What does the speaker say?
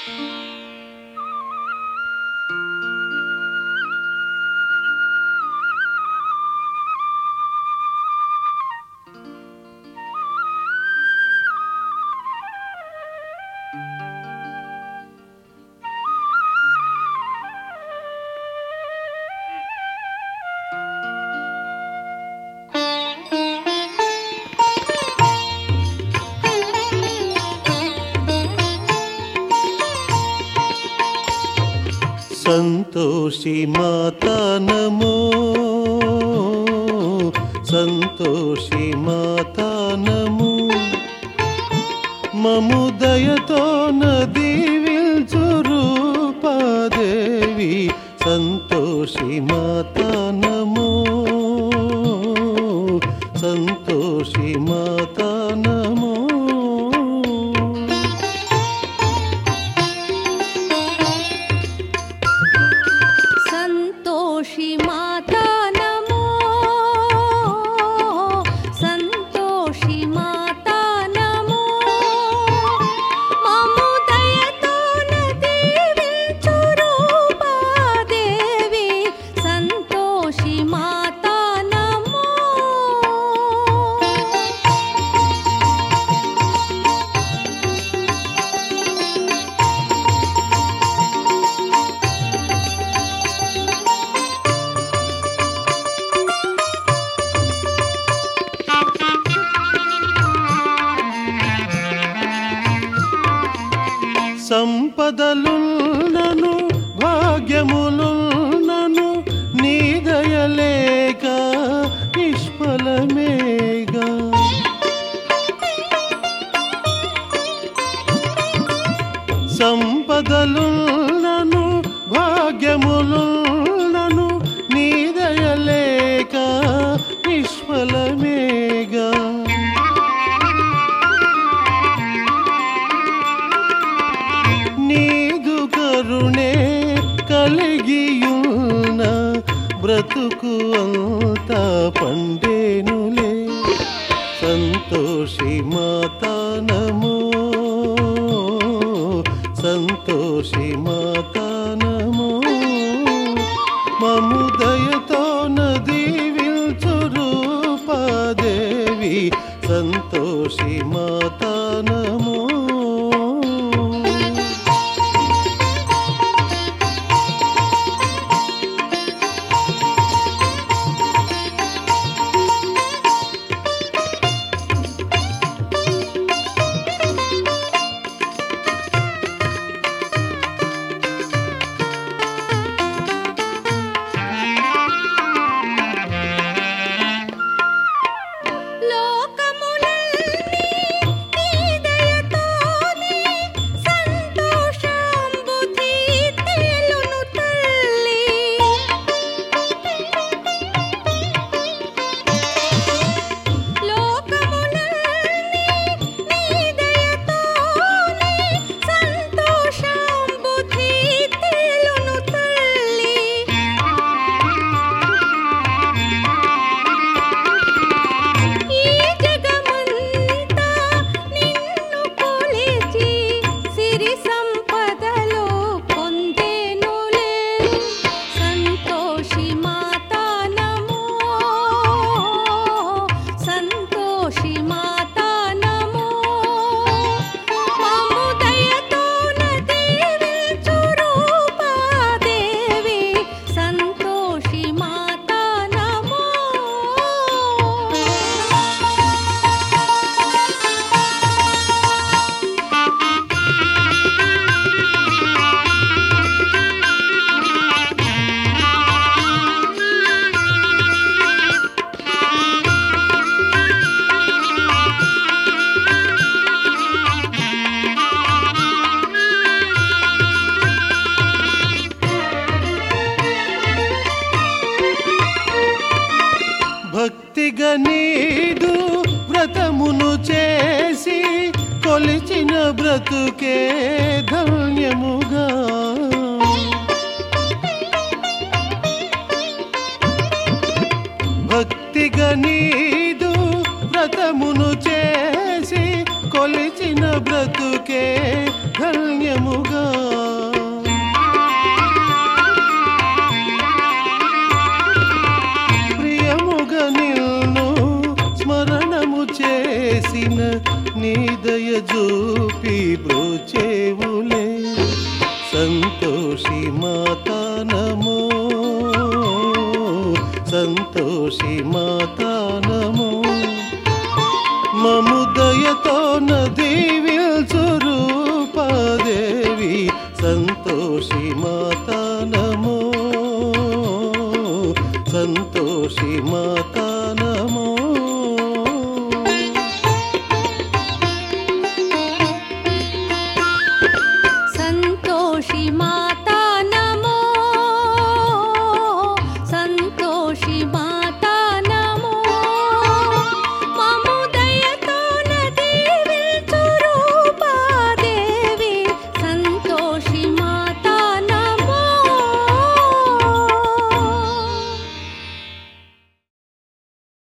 సంతోషి మాతా నమో సంతోషి మాతా నమో మము దయతో నదీవిల్చు రూపాదేవి సంతోషి మాతా నమో సంతోషి మాతా నమో సంతోషి మాతా నమో సంతోషి మాతా నమో మము దయతో దీవించు రూపాదేవి సంతోషి మాతా నమో సంపదలున్నను భాగ్యములున్నను నీ దయలేక నిష్ఫలమేగా సంపదలున్నను భాగ్యములున్నను నీ దయలేక నిష్ఫలమేగా నీదు కరుణే కలిగియున్న బ్రతుకు అంతా పండేనులే సంతోషి మాతా నమో సంతోషి మాతా నమో మము దయతో నదీవిల్చు రూపాదేవి సంతోషి మాతా నమో లోకములన్నీ నీ దయతోనే సంతోషంబుధి తేలును తల్లి లోకములన్నీ నీ దయతోనే సంతోషంబుధి తేలును తల్లి ఈ జగమంతా నిన్ను కొలిచి సిరి సంపదలో పొందేనులే సంతోషి మాతా నమో సంతోషి మాతా నమో మము దయతో దీవించు రూపాదేవి సంతోషి మాతా నమో భక్తిగా నీదు వ్రతమును చేసి కొలిచిన బ్రతుకే ధన్యముగా భక్తిగా నీదు వ్రతమును చేసి కొలిచిన బ్రతుకే ధన్యముగా ప్రియముగ నిల్ను స్మరణము చేసిన నీదయ చూపి బ్రోచేవులే సంతోషి మాతా నమో సంతోషి మాతా నమో మము దయతో నదీవి